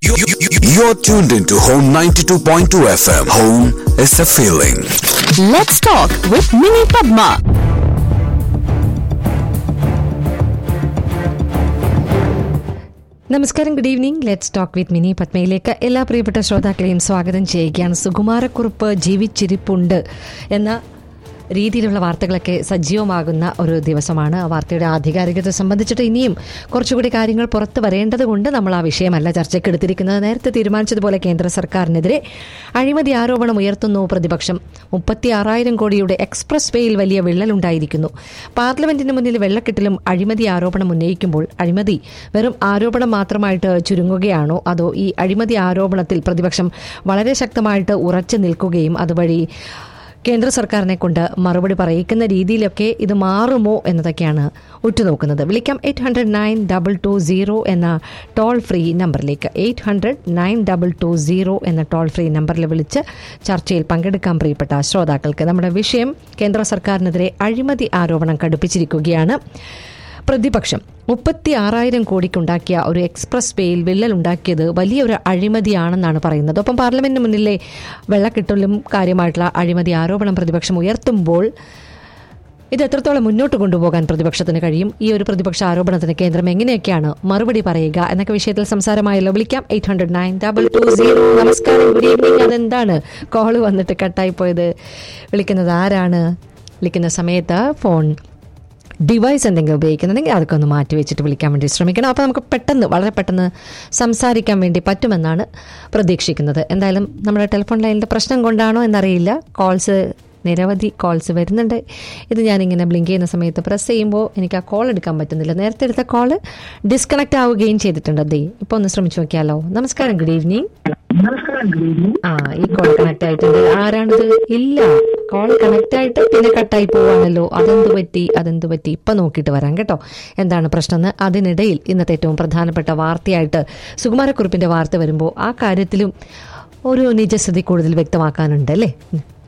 You- you- you- You're tuned into Home 92.2 FM. Home is a feeling. Let's talk with Mini Padma. നമസ്കാരം good evening let's talk with Mini പത്മയിലേക്ക് എല്ലാ പ്രിയപ്പെട്ട ശ്രോതാക്കളെയും സ്വാഗതം ചെയ്യുകയാണ് സുകുമാരക്കുറുപ്പ് ജീവിച്ചിരിപ്പുണ്ട് എന്ന രീതിയിലുള്ള വാർത്തകളൊക്കെ സജീവമാകുന്ന ഒരു ദിവസമാണ് ആ വാർത്തയുടെ ആധികാരികത സംബന്ധിച്ചിട്ട് ഇനിയും കുറച്ചുകൂടി കാര്യങ്ങൾ പുറത്ത് വരേണ്ടത് കൊണ്ട് നമ്മൾ ആ വിഷയമല്ല ചർച്ചയ്ക്ക് എടുത്തിരിക്കുന്നത് നേരത്തെ തീരുമാനിച്ചതുപോലെ കേന്ദ്ര സർക്കാരിനെതിരെ അഴിമതി ആരോപണം ഉയർത്തുന്നു പ്രതിപക്ഷം മുപ്പത്തി ആറായിരം കോടിയുടെ എക്സ്പ്രസ് വേയിൽ വലിയ വിള്ളലുണ്ടായിരിക്കുന്നു പാർലമെന്റിന് മുന്നിൽ വെള്ളക്കെട്ടിലും അഴിമതി ആരോപണം ഉന്നയിക്കുമ്പോൾ അഴിമതി വെറും ആരോപണം മാത്രമായിട്ട് ചുരുങ്ങുകയാണോ അതോ ഈ അഴിമതി ആരോപണത്തിൽ പ്രതിപക്ഷം വളരെ ശക്തമായിട്ട് ഉറച്ചു നിൽക്കുകയും അതുവഴി കേന്ദ്ര സർക്കാരിനെ കൊണ്ട് മറുപടി പറയിക്കുന്ന രീതിയിലൊക്കെ ഇത് മാറുമോ എന്നതൊക്കെയാണ് ഉറ്റുനോക്കുന്നത് വിളിക്കാം eight hundred nine double two zero എന്ന ടോൾ ഫ്രീ നമ്പറിലേക്ക് eight hundred nine double two zero എന്ന ടോൾ ഫ്രീ നമ്പറിൽ വിളിച്ച് ചർച്ചയിൽ പങ്കെടുക്കാൻ പ്രിയപ്പെട്ട ശ്രോതാക്കൾക്ക് നമ്മുടെ വിഷയം കേന്ദ്ര സർക്കാരിനെതിരെ അഴിമതി ആരോപണം കടുപ്പിച്ചിരിക്കുകയാണ് പ്രതിപക്ഷം മുപ്പത്തി ആറായിരം കോടിക്കുണ്ടാക്കിയ ഒരു എക്സ്പ്രസ് വേയിൽ വിള്ളലുണ്ടാക്കിയത് വലിയൊരു അഴിമതിയാണെന്നാണ് പറയുന്നത് ഒപ്പം പാർലമെന്റിന് മുന്നിലെ വെള്ളക്കെട്ടലും കാര്യമായിട്ടുള്ള അഴിമതി ആരോപണം പ്രതിപക്ഷം ഉയർത്തുമ്പോൾ ഇത് എത്രത്തോളം മുന്നോട്ട് കൊണ്ടുപോകാൻ പ്രതിപക്ഷത്തിന് കഴിയും ഈ ഒരു പ്രതിപക്ഷ ആരോപണത്തിന് കേന്ദ്രം എങ്ങനെയൊക്കെയാണ് മറുപടി പറയുക എന്നൊക്കെ വിഷയത്തിൽ സംസാരമായല്ലോ വിളിക്കാം eight hundred nine double two zero നമസ്കാരം ഗുഡ് ഈവനിങ് അതെന്താണ് കോള് വന്നിട്ട് കട്ടായി പോയത് വിളിക്കുന്നത് ആരാണ് വിളിക്കുന്ന സമയത്ത് ഫോൺ ഡിവൈസ് എന്തെങ്കിലും ഉപയോഗിക്കുന്നുണ്ടെങ്കിൽ അതൊക്കെ ഒന്ന് മാറ്റി വെച്ചിട്ട് വിളിക്കാൻ വേണ്ടി ശ്രമിക്കണം അപ്പോൾ നമുക്ക് പെട്ടെന്ന് വളരെ പെട്ടെന്ന് സംസാരിക്കാൻ വേണ്ടി പറ്റുമെന്നാണ് പ്രതീക്ഷിക്കുന്നത് എന്തായാലും നമ്മുടെ ടെലിഫോൺ ലൈനിൻ്റെ പ്രശ്നം കൊണ്ടാണോ എന്നറിയില്ല കോൾസ് നിരവധി കോൾസ് വരുന്നുണ്ട് ഇത് ഞാനിങ്ങനെ ബ്ലിങ്ക് ചെയ്യുന്ന സമയത്ത് പ്രസ് ചെയ്യുമ്പോൾ എനിക്ക് ആ കോൾ എടുക്കാൻ പറ്റുന്നില്ല നേരത്തെ എടുത്ത കോൾ ഡിസ്കണക്ട് ആവുകയും ചെയ്തിട്ടുണ്ട് ദേ ഇപ്പോൾ ഒന്ന് ശ്രമിച്ചു നോക്കിയാലോ നമസ്കാരം ഗുഡ് ഈവനിങ് ആ ഈ കോൾ കണക്ട് ആയിട്ടുണ്ട് ആരാണിത് ഇല്ല കോൾ കണക്ട് ആയിട്ട് പിന്നെ കട്ടായി പോവാണല്ലോ അതെന്ത് പറ്റി അതെന്ത് പറ്റി ഇപ്പൊ നോക്കിയിട്ട് വരാം കേട്ടോ എന്താണ് പ്രശ്നം എന്ന് അതിനിടയിൽ ഇന്നത്തെ ഏറ്റവും പ്രധാനപ്പെട്ട വാർത്തയായിട്ട് സുകുമാരക്കുറിപ്പിന്റെ വാർത്ത വരുമ്പോൾ ആ കാര്യത്തിലും ഒരു നിജസ്ഥിതി കൂടുതൽ വ്യക്തമാക്കാനുണ്ട് അല്ലേ